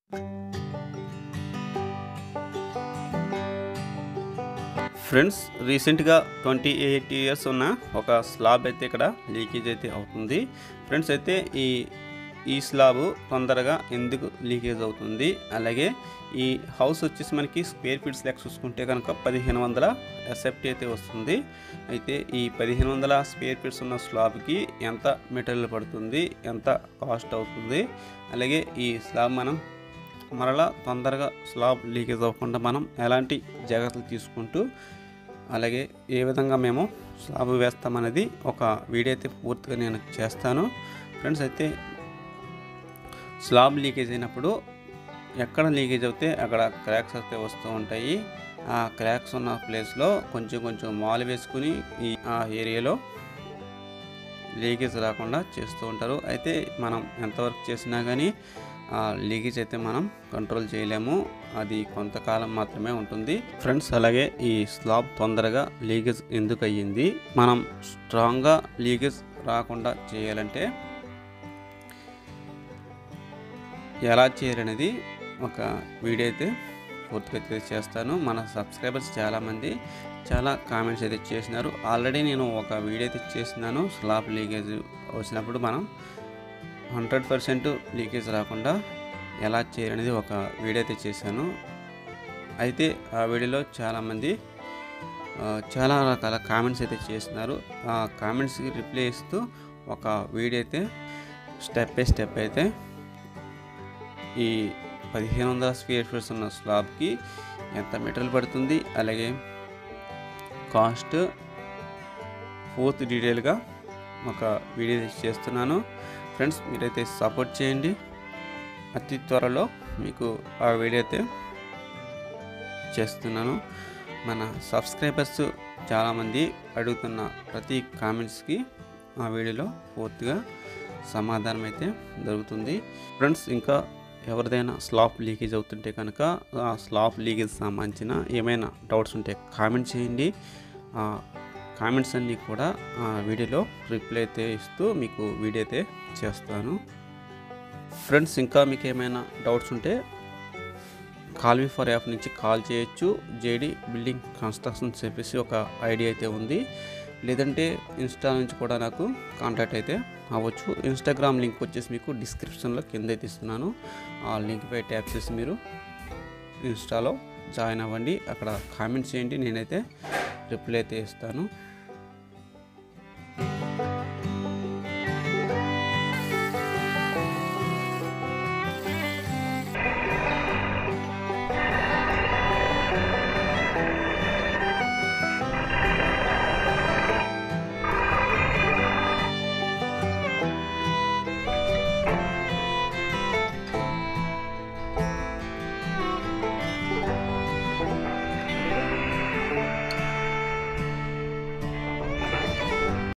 friends రీసెంట్గా twenty eight years ఉన్న ఒక స్లాబ్ అయితే ఇక్కడ లీకేజ్ అయితే అవుతుంది ఫ్రెండ్స్ అయితే ఈ ఈ స్లాబ్ తొందరగా ఎందుకు లీకేజ్ అవుతుంది అలాగే ఈ హౌస్ వచ్చేసి మనకి స్క్వేర్ ఫీట్స్ లెక్క చూసుకుంటే కనుక పదిహేను వందల ఎస్ఎఫ్టీ అయితే వస్తుంది అయితే ఈ పదిహేను వందల స్క్వేర్ ఫీట్స్ ఉన్న స్లాబ్కి ఎంత మెటీరియల్ పడుతుంది ఎంత కాస్ట్ అవుతుంది అలాగే ఈ స్లాబ్ మనం మరలా తొందరగా స్లాబ్ లీకేజ్ అవ్వకుండా మనం ఎలాంటి జాగ్రత్తలు తీసుకుంటూ అలాగే ఏ విధంగా మేము స్లాబ్ వేస్తామనేది ఒక వీడియో అయితే పూర్తిగా నేను చేస్తాను ఫ్రెండ్స్ అయితే స్లాబ్ లీకేజ్ అయినప్పుడు ఎక్కడ లీకేజ్ అవుతే అక్కడ క్రాక్స్ అయితే వస్తూ ఉంటాయి ఆ క్రాక్స్ ఉన్న ప్లేస్లో కొంచెం కొంచెం మాల్ వేసుకుని ఈ ఆ ఏరియాలో లీకేజ్ రాకుండా చేస్తూ ఉంటారు అయితే మనం ఎంతవరకు చేసినా కానీ ఆ లీకేజ్ అయితే మనం కంట్రోల్ చేయలేము అది కొంతకాలం మాత్రమే ఉంటుంది ఫ్రెండ్స్ అలాగే ఈ స్లాబ్ తొందరగా లీకేజ్ ఎందుకు అయ్యింది మనం స్ట్రాంగ్గా లీకేజ్ రాకుండా చేయాలంటే ఎలా చేయాలనేది ఒక వీడియో అయితే పూర్తిగా అయితే చేస్తాను మన సబ్స్క్రైబర్స్ చాలామంది చాలా కామెంట్స్ అయితే చేసినారు ఆల్రెడీ నేను ఒక వీడియో అయితే చేసినాను స్లాబ్ లీకేజ్ వచ్చినప్పుడు మనం హండ్రెడ్ పర్సెంట్ లీకేజ్ రాకుండా ఎలా చేయాలనేది ఒక వీడియో అయితే చేశాను అయితే ఆ వీడియోలో చాలామంది ఆ, చాలా రకాల కామెంట్స్ అయితే చేస్తున్నారు ఆ కామెంట్స్కి రిప్లై ఇస్తూ ఒక వీడియో అయితే స్టెప్ బై స్టెప్ అయితే ఈ పదిహేను వందల స్క్వేర్ ఫీట్స్ ఉన్న స్లాబ్కి ఎంత మెటీరియల్ పడుతుంది అలాగే కాస్ట్ పూర్తి డీటెయిల్గా ఒక వీడియో అయితే చేస్తున్నాను ఫ్రెండ్స్ మీరైతే సపోర్ట్ చేయండి అతి త్వరలో మీకు ఆ వీడియో అయితే చేస్తున్నాను మన సబ్స్క్రైబర్స్ చాలామంది అడుగుతున్న ప్రతి కామెంట్స్కి ఆ వీడియోలో పూర్తిగా సమాధానం అయితే దొరుకుతుంది ఫ్రెండ్స్ ఇంకా ఎవరిదైనా స్లాప్ లీకేజ్ అవుతుంటే కనుక ఆ స్లాప్ లీకేజ్ సంబంధించిన ఏమైనా డౌట్స్ ఉంటే కామెంట్ చేయండి ఆ కామెంట్స్ అన్నీ కూడా ఆ వీడియోలో రిప్లై అయితే ఇస్తూ మీకు వీడియో అయితే చేస్తాను ఫ్రెండ్స్ ఇంకా మీకు ఏమైనా డౌట్స్ ఉంటే కాల్ మీ ఫర్ యాప్ నుంచి కాల్ చేయొచ్చు జేడి బిల్డింగ్ కన్స్ట్రక్షన్ చెప్పేసి ఒక ఐడియా అయితే ఉంది లేదంటే ఇన్స్టా నుంచి కూడా నాకు కాంటాక్ట్ అయితే అవ్వచ్చు ఇన్స్టాగ్రామ్ లింక్ వచ్చేసి మీకు డిస్క్రిప్షన్లో కింద అయితే ఇస్తున్నాను ఆ లింక్పై ట్యాప్ చేసి మీరు ఇన్స్టాలో జాయిన్ అవ్వండి అక్కడ కామెంట్స్ చేయండి నేనైతే రిప్లై అయితే ఇస్తాను